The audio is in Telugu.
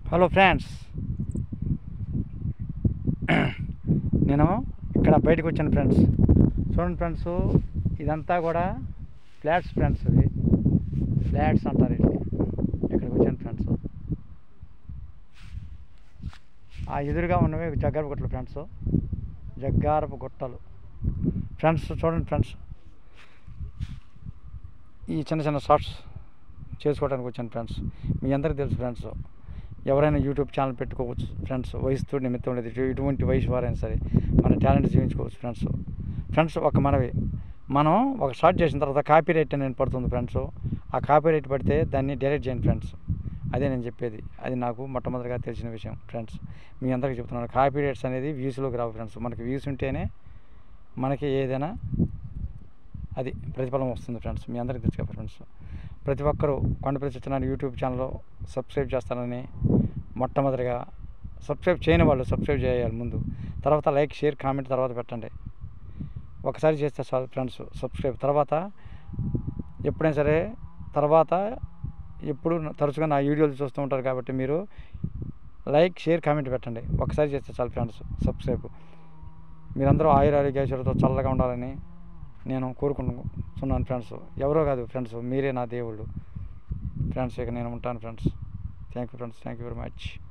హలో ఫ్రెండ్స్ నేను ఇక్కడ బయటకు వచ్చాను ఫ్రెండ్స్ చూడండి ఫ్రెండ్స్ ఇదంతా కూడా ఫ్లాట్స్ ఫ్రెండ్స్ ఇవి ఫ్లాట్స్ అంటారు ఇట్లా ఇక్కడికి వచ్చాను ఫ్రెండ్స్ ఆ ఎదురుగా ఉన్నవి జగ్గారపు గుట్టలు ఫ్రెండ్స్ జగ్గారపు గుట్టలు ఫ్రెండ్స్ చూడండి ఫ్రెండ్స్ ఈ చిన్న చిన్న షార్ట్స్ చేసుకోవడానికి వచ్చాను ఫ్రెండ్స్ మీ అందరికీ తెలుసు ఫ్రెండ్స్ ఎవరైనా యూట్యూబ్ ఛానల్ పెట్టుకోవచ్చు ఫ్రెండ్స్ వయసుతో నిమిత్తం లేదు ఇటు- ఎటువంటి వయసు వారైనా సరే మన టాలెంట్ జీవించుకోవచ్చు ఫ్రెండ్స్ ఫ్రెండ్స్ ఒక మనవి మనం ఒక షార్ట్ చేసిన తర్వాత కాపీ రైట్ అనేది పడుతుంది ఫ్రెండ్స్ ఆ కాపీ రైట్ పడితే దాన్ని డైరెక్ట్ చేయండి ఫ్రెండ్స్ అదే నేను చెప్పేది అది నాకు మొట్టమొదటిగా తెలిసిన విషయం ఫ్రెండ్స్ మీ అందరికీ చెప్తున్నాను కాపీ రైట్స్ అనేది వ్యూస్లోకి రావు ఫ్రెండ్స్ మనకి వ్యూస్ ఉంటేనే మనకి ఏదైనా అది ప్రతిఫలం వస్తుంది ఫ్రెండ్స్ మీ అందరికీ తెలుసు కదా ఫ్రెండ్స్ ప్రతి ఒక్కరూ Kondapalli Satyanarayana YouTube channel subscribe చేస్తానని మొట్టమొదటిగా సబ్స్క్రైబ్ చేయని వాళ్ళు సబ్స్క్రైబ్ చేయాలి ముందు తర్వాత లైక్ షేర్ కామెంట్ తర్వాత పెట్టండి ఒకసారి చేస్తే చాలు ఫ్రెండ్స్ సబ్స్క్రైబ్ తర్వాత ఎప్పుడైనా సరే తర్వాత ఎప్పుడు తరచుగా నా వీడియోలు చూస్తూ ఉంటారు కాబట్టి మీరు లైక్ షేర్ కామెంట్ పెట్టండి ఒకసారి చేస్తే చాలు ఫ్రెండ్స్ సబ్స్క్రైబ్ మీరందరూ ఆయుర ఆరోగ్యాశ్వరతో చల్లగా ఉండాలని నేను కోరుకుంటున్నాను ఫ్రెండ్స్ ఎవరో కాదు ఫ్రెండ్స్ మీరే నా దేవుళ్ళు ఫ్రెండ్స్ ఇక నేను ఉంటాను friends thank you friends thank you very much